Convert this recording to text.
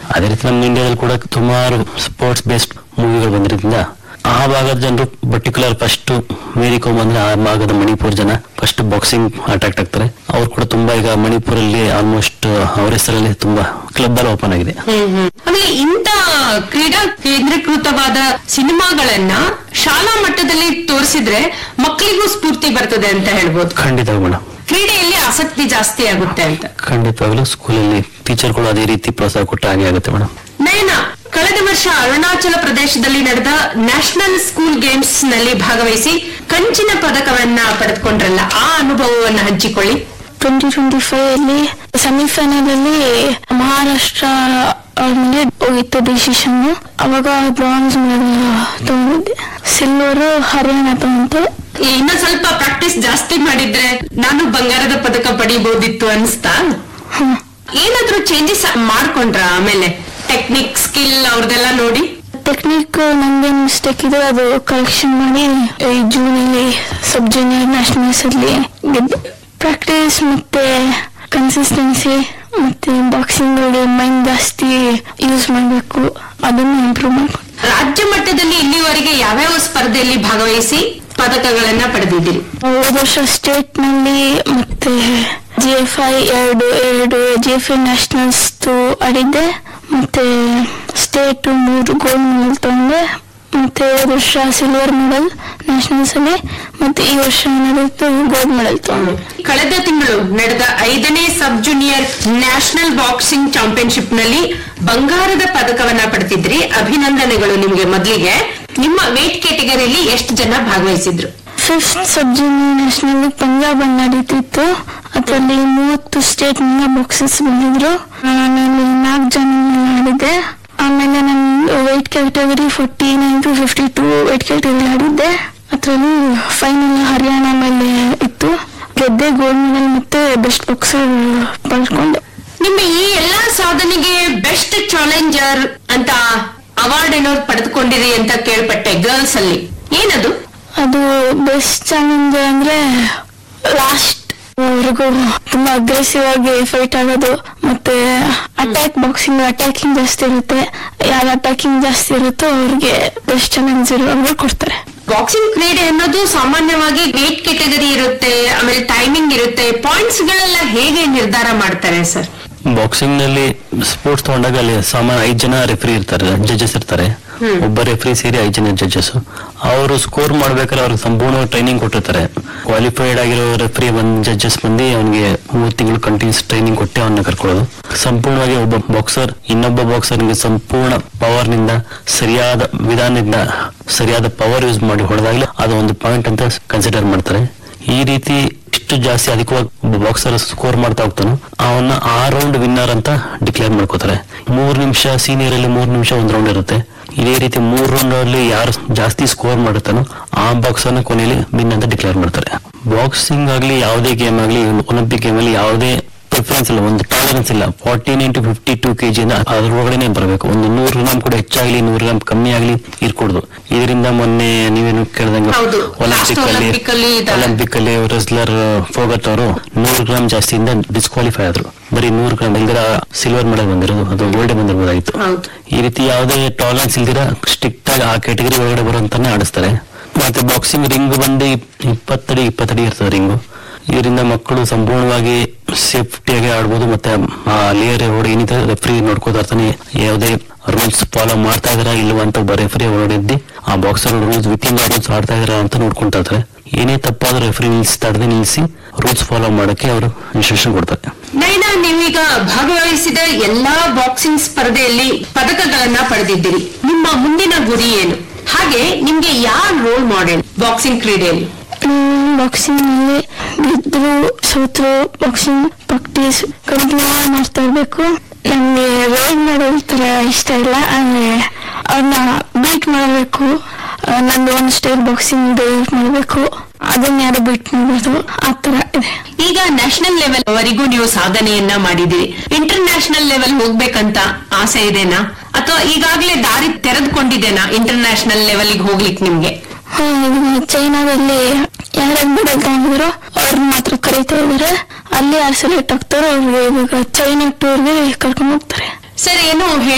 ಅದೇ ರೀತಿ ನಮ್ಮ ಇಂಡಿಯಾದಲ್ಲಿ ಕೂಡ ಸುಮಾರು ಸ್ಪೋರ್ಟ್ಸ್ ಬೇಸ್ಡ್ ಮೂವಿಗಳು ಬಂದಿರೋದ್ರಿಂದ ಆ ಭಾಗದ ಜನರು ಪರ್ಟಿಕ್ಯುಲರ್ ಫಸ್ಟ್ ಮೇರಿ ಕೋಮ್ ಅಂದ್ರೆ ಆ ಭಾಗದ ಮಣಿಪುರ್ ಜನ ಫಸ್ಟ್ ಬಾಕ್ಸಿಂಗ್ ಅಟ್ರಾಕ್ಟ್ ಆಗ್ತಾರೆ ಅವ್ರು ಕೂಡ ತುಂಬಾ ಈಗ ಮಣಿಪುರಲ್ಲಿ ಆಲ್ಮೋಸ್ಟ್ ಅವ್ರ ಹೆಸರಲ್ಲಿ ತುಂಬಾ ಕ್ಲಬ್ ಎಲ್ಲ ಓಪನ್ ಆಗಿದೆ ಆಮೇಲೆ ಇಂತ ಕ್ರೀಡಾ ಕೇಂದ್ರೀಕೃತವಾದ ಸಿನಿಮಾಗಳನ್ನ ಶಾಲಾ ಮಟ್ಟದಲ್ಲಿ ತೋರಿಸಿದ್ರೆ ಮಕ್ಕಳಿಗೂ ಸ್ಫೂರ್ತಿ ಬರ್ತದೆ ಅಂತ ಹೇಳ್ಬೋದು ಖಂಡಿತ ಮೇಡಮ್ ಕ್ರೀಡೆಯಲ್ಲಿ ಆಸಕ್ತಿ ಜಾಸ್ತಿ ಆಗುತ್ತೆ ಅಂತ ಖಂಡಿತವಾಗ್ಲೂ ಸ್ಕೂಲಲ್ಲಿ ಟೀಚರ್ಗಳು ಅದೇ ರೀತಿ ಪ್ರೋತ್ಸಾಹ ಕೊಟ್ಟ ಹಾಗೆ ಆಗುತ್ತೆ ಮೇಡಮ್ ನಯನ ಕಳೆದ ವರ್ಷ ಅರುಣಾಚಲ ಪ್ರದೇಶದಲ್ಲಿ ನಡೆದ ನ್ಯಾಷನಲ್ ಸ್ಕೂಲ್ ಗೇಮ್ಸ್ ನಲ್ಲಿ ಭಾಗವಹಿಸಿ ಕಂಚಿನ ಪದಕವನ್ನ ಪಡೆದುಕೊಂಡ್ರಲ್ಲ ಆ ಅನುಭವವನ್ನ ಹಂಚಿಕೊಳ್ಳಿ ಟ್ವೆಂಟಿ ಟ್ವೆಂಟಿ ಫೈವ್ ಅಲ್ಲಿ ಸೆಮಿಫೈನಲ್ ಅಲ್ಲಿ ಮಹಾರಾಷ್ಟ್ರ ಅವ್ರ ಮೇಲೆ ಹೋಗಿತ್ತು ಡಿಸಿಷನ್ ಅವಾಗ ಬ್ರಾನ್ಸ್ ಮೆಡಲ್ ತಗೊಂಡಿದ್ದೆ ಸಿಲ್ವರ್ ಹರಿಯಾಣ ತಗೊಂಡೆ ಇನ್ನ ಸ್ವಲ್ಪ ಪ್ರಾಕ್ಟೀಸ್ ಜಾಸ್ತಿ ಮಾಡಿದ್ರೆ ನಾನು ಬಂಗಾರದ ಪದಕ ಪಡಿಬಹುದಿತ್ತು ಅನ್ಸ್ತಾ ಹ್ಮ್. ಏನಾದ್ರೂ ಚೇಂಜಸ್ ಮಾಡ್ಕೊಂಡ್ರ ಆಮೇಲೆ ಟೆಕ್ನಿಕ್ ಸ್ಕಿಲ್ ಅವ್ರದೆಲ್ಲ ನೋಡಿ ಟೆಕ್ನಿಕ್ ನಂದೇನ್ ಮಿಸ್ಟೇಕ್ ಇದೆ ಅದು ಕಲೆಕ್ಷನ್ ಮಾಡಿ ಈ ಜೂನ್ ಅಲ್ಲಿ ಸಬ್ ಜೂನಿಯರ್ ನ್ಯಾಷನಲ್ಸ್ ಅಲ್ಲಿ ಗೆದ್ದೆ ಪ್ರಾಕ್ಟೀಸ್ ಮತ್ತೆ ಕನ್ಸಿಸ್ಟೆನ್ಸಿ ಮತ್ತೆ ಬಾಕ್ಸಿಂಗ್ ಅಲ್ಲಿ ಮೈಂಡ್ ಜಾಸ್ತಿ ಯೂಸ್ ಮಾಡಬೇಕು ಅದನ್ನು ಇಂಪ್ರೂವ್ ಮಾಡ್ಕೊಂಡು ರಾಜ್ಯ ಮಟ್ಟದಲ್ಲಿ ಇಲ್ಲಿವರೆಗೆ ಯಾವ್ಯಾವ ಸ್ಪರ್ಧೆಯಲ್ಲಿ ಭಾಗವಹಿಸಿ ಪದಕಗಳನ್ನ ಪಡೆದಿದ್ದೀರಿ ಹೋದ ವರ್ಷ ಸ್ಟೇಟ್ ನಲ್ಲಿ ಮತ್ತೆ ಜಿ ಎಫ್ ಐ ಎರಡು ಎರಡು ಜಿ ಎಫ್ ಐ ನ್ಯಾಷನಲ್ಸ್ ಆಡಿದ್ದೆ ಮತ್ತೆ ಸ್ಟೇಟ್ ಮೂರು ಗೋಲ್ಡ್ ಮೆಡಲ್ ತಗೊಂಡೆ ಮತ್ತೆ ಹೋದ ವರ್ಷ ಸಿಲ್ವರ್ ಮೆಡಲ್ ನ್ಯಾಷನಲ್ಸ್ ಅಲ್ಲಿ ಮತ್ತೆ ಈ ವರ್ಷ ನಡೆದು ಗೋಲ್ಡ್ ಮೆಡಲ್ ತಗೊಂಡೆ ಕಳೆದ ತಿಂಗಳು ನಡೆದ ಐದನೇ sub junior national boxing championship ನಲ್ಲಿ ಬಂಗಾರದ ಪದಕವನ್ನ ಪಡೆದಿದ್ರಿ ಅಭಿನಂದನೆಗಳು ನಿಮ್ಗೆ ಮೊದಲಿಗೆ ನಿಮ್ಮ ವೇಟ್ ಕ್ಯಾಟಗರಿಯಲ್ಲಿ ಎಷ್ಟು ಜನ ಭಾಗವಹಿಸಿದ್ರು fifth sub junior national Punjab ಅಲ್ಲಿ ನಡೀತಿತ್ತು ಅದರಲ್ಲಿ ಮೂವತ್ತು ಸ್ಟೇಟ್ ನಿಂದ ಬಾಕ್ಸಸ್ ಬಂದಿದ್ರು ನಾನು ಅಲ್ಲಿ ನಾಲ್ಕು ಜನ ಆಡಿದ್ದೆ ಆಮೇಲೆ ನನ್ನ weight category forty nine to fifty two weight category ಆಡಿದ್ದೆ ಅದರಲ್ಲಿ ಫೈನಲ್ ಹರಿಯಾಣ ಮೇಲೆ ಇತ್ತು ಗೆದ್ದೆ ಗೋಲ್ಡ್ ಮೆಡಲ್ ಮತ್ತೆ ಬೆಸ್ಟ್ ಬಾಕ್ಸರ್ ಪಡ್ಕೊಂಡೆ ನಿಮ್ಮ ಈ ಎಲ್ಲಾ ಸಾಧನೆಗೆ ಬೆಸ್ಟ್ ಚಾಲೆಂಜರ್ ಅಂತ ಅವಾರ್ಡ್ ಏನೋ ಪಡೆದುಕೊಂಡಿರಿ ಅಂತ ಕೇಳ್ಪಟ್ಟೆ ಗರ್ಲ್ಸ್ ಅಲ್ಲಿ ಏನದು ಅದು ಬೆಸ್ಟ್ ಚಾಲೆಂಜ್ ಅಂದ್ರೆ ಲಾಸ್ಟ್ ವರೆಗೂ ತುಂಬಾ ಅಗ್ರೆಸಿವ್ ಆಗಿ ಫೈಟ್ ಆಗೋದು ಮತ್ತೆ ಅಟ್ಯಾಕ್ ಬಾಕ್ಸಿಂಗ್ ಅಟ್ಯಾಕಿಂಗ್ ಜಾಸ್ತಿ ಇರುತ್ತೆ ಯಾರು ಅಟ್ಯಾಕಿಂಗ್ ಜಾಸ್ತಿ ಇರುತ್ತೋ ಅವ್ರಿಗೆ ಬೆಸ್ಟ್ ಚಾಲೆಂಜ್ ಇರುವಾಗ ಕೊಡ್ತಾರೆ ಬಾಕ್ಸಿಂಗ್ ಕ್ರೀಡೆ ಅನ್ನೋದು ಸಾಮಾನ್ಯವಾಗಿ ವೇಟ್ ಕೆಟಗರಿ ಇರುತ್ತೆ ಆಮೇಲೆ ಟೈಮಿಂಗ್ ಇರುತ್ತೆ ಪಾಯಿಂಟ್ಸ್ ಗಳೆಲ್ಲ ಹೇಗೆ ನಿರ್ಧಾರ ಮಾಡ್ತಾರೆ ಸರ್ ಬಾಕ್ಸಿಂಗ್ ನಲ್ಲಿ ಸ್ಪೋರ್ಟ್ಸ್ ತಗೊಂಡಾಗ ಅಲ್ಲಿ ಸಾಮಾನ್ಯ ಐದ್ ಜನ ರೆಫ್ರಿ ಇರ್ತಾರೆ ಜಡ್ಜಸ್ ಇರ್ತಾರೆ ಒಬ್ಬ ರೆಫ್ರಿ ಸೇರಿ ಐದ್ ಜನ ಜಡ್ಜಸ್ ಅವರು ಸ್ಕೋರ್ ಮಾಡ್ಬೇಕಾದ್ರೆ ಅವ್ರಿಗೆ ಸಂಪೂರ್ಣ ಟ್ರೈನಿಂಗ್ ಕೊಟ್ಟಿರ್ತಾರೆ ಕ್ವಾಲಿಫೈಡ್ ಆಗಿರೋ ರೆಫ್ರಿ ಒಂದ್ ಜಡ್ಜಸ್ ಬಂದು ಅವನಿಗೆ ಮೂರು ತಿಂಗಳು ಕಂಟಿನ್ಯೂಸ್ ಟ್ರೈನಿಂಗ್ ಕೊಟ್ಟೆ ಅವನ್ನ ಕರ್ಕೊಳ್ಳೋದು ಸಂಪೂರ್ಣವಾಗಿ ಒಬ್ಬ ಬಾಕ್ಸರ್ ಇನ್ನೊಬ್ಬ ಬಾಕ್ಸರ್ಗೆ ಸಂಪೂರ್ಣ ಪವರ್ ನಿಂದ ಸರಿಯಾದ ವಿಧಾನದಿಂದ ಸರಿಯಾದ ಪವರ್ ಯೂಸ್ ಮಾಡಿ ಹೊಡೆದಾಗ್ಲೇ ಅದು ಒಂದು ಪಾಯಿಂಟ್ ಅಂತ ಕನ್ಸಿಡರ್ ಮಾಡ್ತಾರೆ ಈ ರೀತಿ ಎಷ್ಟು ಜಾಸ್ತಿ ಅಧಿಕವಾಗಿ ಒಬ್ಬ ಬಾಕ್ಸರ್ ಸ್ಕೋರ್ ಮಾಡ್ತಾ ಹೋಗ್ತಾನೋ ಅವನ್ನ ಆ ರೌಂಡ್ ವಿನ್ನರ್ ಅಂತ ಡಿಕ್ಲೇರ್ ಮಾಡ್ಕೋತಾರೆ ಮೂರ್ ನಿಮಿಷ ಸೀನಿಯರ್ ಅಲ್ಲಿ ಮೂರ್ ನಿಮಿಷ ಒಂದ್ ರೌಂಡ್ ಇರುತ್ತೆ ಇದೇ ರೀತಿ ಮೂರ್ ರೌಂಡ್ ಅಲ್ಲಿ ಯಾರು ಜಾಸ್ತಿ ಸ್ಕೋರ್ ಮಾಡುತ್ತಾನೋ ಆ ಬಾಕ್ಸರ್ ನ ಕೊನೆಯಲ್ಲಿ ವಿನ್ ಅಂತ ಡಿಕ್ಲೇರ್ ಮಾಡ್ತಾರೆ ಬಾಕ್ಸಿಂಗ್ ಆಗ್ಲಿ ಯಾವುದೇ ಗೇಮ್ ಆಗ್ಲಿ ಒಲಿಂಪಿಕ್ ಗೇಮ್ ಅಲ್ಲಿ ಯಾವುದೇ ಪ್ರಿಫರೆನ್ಸ್ ಇಲ್ಲ ಒಂದು ಟಾಲರೆನ್ಸ್ ಇಲ್ಲ fourteen into fifty two KG ಅದ್ರೊಳಗಡೆನೆ ಬರಬೇಕು ಒಂದು ನೂರು ಗ್ರಾಮ್ ಕೂಡ ಹೆಚ್ಚಾಗ್ಲಿ ನೂರು ಗ್ರಾಮ್ ಕಮ್ಮಿ ಆಗ್ಲಿ ಇರ್ಕೊಡ್ದು ಇದರಿಂದ ಮೊನ್ನೆ ನೀವೇನು ಕೇಳ್ದಂಗೆ ಹೌದು. ಒಲಿಂಪಿಕ್ Last ಅಲ್ಲಿ Olympic ಅಲ್ಲಿ ಇದ- ಒಲಿಂಪಿಕ್ ಅಲ್ಲಿ ರೆಸ್ಲರ್ ಫೋಗಟ್ ಅವರು ನೂರು ಗ್ರಾಮ್ ಜಾಸ್ತಿಯಿಂದ ಡಿಸ್ಕ್ವಾಲಿಫೈ ಆದ್ರು ಬರೀ ನೂರು ಗ್ರಾಮ್ ಇಲ್ದಿರ ಸಿಲ್ವರ್ ಮೆಡಲ್ ಬಂದಿರೋದು ಅದು ಗೋಲ್ಡ್ ಬಂದಿರ್ಬೋದಾಗಿತ್ತು ಹೌದು. ಈ ರೀತಿ ಯಾವುದೇ ಟಾಲರೆನ್ಸ್ ಇಲ್ದಿರ ಸ್ಟ್ರಿಕ್ಟ್ ಆಗಿ ಆ ಕ್ಯಾಟಗರಿ ಒಳಗಡೆ ಬರುವಂತಾನೆ ಆಡಿಸ್ತಾರೆ ಮತ್ತೆ ಬಾಕ್ಸಿಂಗ್ ರಿಂಗ್ ಬಂದು ಇಪ್ಪತ್ತಡಿ ಇಪ್ಪತ್ತಡಿ ಇರ್ತದೆ ರಿಂಗು ಇದರಿಂದ ಮಕ್ಕಳು ಸಂಪೂರ್ಣವಾಗಿ ಸೇಫ್ಟಿಯಾಗಿ ಆಡ್ಬೋದು ಮತ್ತೆ ಆ ಲೇಯರ್ ಹೊಡೆ ಏನಿದೆ ರೆಫ್ರಿ ನೋಡ್ಕೋತಾ ಇರ್ತಾನೆ ಯಾವುದೇ ರೂಲ್ಸ್ ಫಾಲೋ ಮಾಡ್ತಾ ಇದಾರ ಇಲ್ವಾ ಅಂತ ಒಬ್ಬ ರೆಫ್ರಿ ಹೊರಡಿದ್ದಿ ಆ boxer rules within rules ಆಡ್ತಾ ಇದಾರ ಅಂತ ನೋಡ್ಕೊಂತಾ ಇರ್ತಾರೆ ಏನೇ ತಪ್ಪಾದ್ರೂ ರೆಫ್ರಿ ನಿಲ್ಸಿ ತಡೆದೇ ನಿಲ್ಸಿ ರೂಲ್ಸ್ ಫಾಲೋ ಮಾಡಕ್ಕೆ ಅವರು ಇನ್ಸ್ಟ್ರಕ್ಷನ್ ಕೊಡ್ತಾರೆ ನೈನಾ ನೀವೀಗ ಭಾಗವಹಿಸಿದ ಎಲ್ಲಾ ಬಾಕ್ಸಿಂಗ್ ಸ್ಪರ್ಧೆಯಲ್ಲಿ ಪದಕಗಳನ್ನ ಪಡೆದಿದ್ದೀರಿ ನಿಮ್ಮ ಮುಂದಿನ ಗುರಿ ಏನು ಹಾಗೆ ನಿಮ್ಗೆ ಯಾರ್ ರೋಲ್ ಮಾಡೆಲ್ ಬಾಕ್ಸಿಂಗ್ ಕ್ರೀಡೆಯಲ್ಲಿ ಬಾಕ್ಸಿಂಗ್ ನಲ್ಲಿ ಗೆದ್ರು ಸೋತ್ರು ಬಾಕ್ಸಿಂಗ್ ಪ್ರಾಕ್ಟೀಸ್ ಕಂಟಿನ್ಯೂ ಮಾಡ್ತಾ ಇರ್ಬೇಕು ನಮ್ಗೆ ರೋಲ್ ಮಾಡೋಲ್ ತರ ಇಷ್ಟ ಇಲ್ಲ ಅಂದ್ರೆ ಅವ್ರನ್ನ ಬೀಟ್ ಮಾಡಬೇಕು ನಂದು ಒಂದು ಸ್ಟೈಲ್ ಬಾಕ್ಸಿಂಗ್ ಡೆವಲಪ್ ಮಾಡಬೇಕು ಅದನ್ನ ಯಾರು ಬೀಟ್ ಮಾಡಬಾರ್ದು ಆ ತರ ಇದೆ ಈಗ ನ್ಯಾಷನಲ್ ಲೆವೆಲ್ ವರೆಗೂ ನೀವು ಸಾಧನೆಯನ್ನ ಮಾಡಿದಿರಿ ಇಂಟರ್ ನ್ಯಾಷನಲ್ ಲೆವೆಲ್ ಹೋಗ್ಬೇಕಂತ ಆಸೆ ಇದೆನಾ ಅಥವಾ ಈಗಾಗಲೇ ದಾರಿ ತೆರೆದುಕೊಂಡಿದೆನಾ ಇಂಟರ್ ನ್ಯಾಷನಲ್ ಲೆವೆಲ್ಗೆ ಹೋಗ್ಲಿಕ್ಕೆ ನಿಮ್ಗೆ ಹಾ, ಈಗ ಚೈನಾದಲ್ಲಿ ಯಾರ್ಯಾರು ಮೆಡಲ್ ತಗೊಂಡಿದ್ರು ಅವ್ರನ್ನ ಮಾತ್ರ ಕರೀತಾ ಇದಾರೆ ಅಲ್ಲಿ ಯಾರು ಸೆಲೆಕ್ಟ್ ಆಗ್ತಾರೋ ಅವ್ರಿಗೆ ಇವಾಗ ಚೈನಾ ಟೂರ್ಗೆ ಕರ್ಕೊಂಡು ಹೋಗ್ತಾರೆ ಸರ್ ಏನು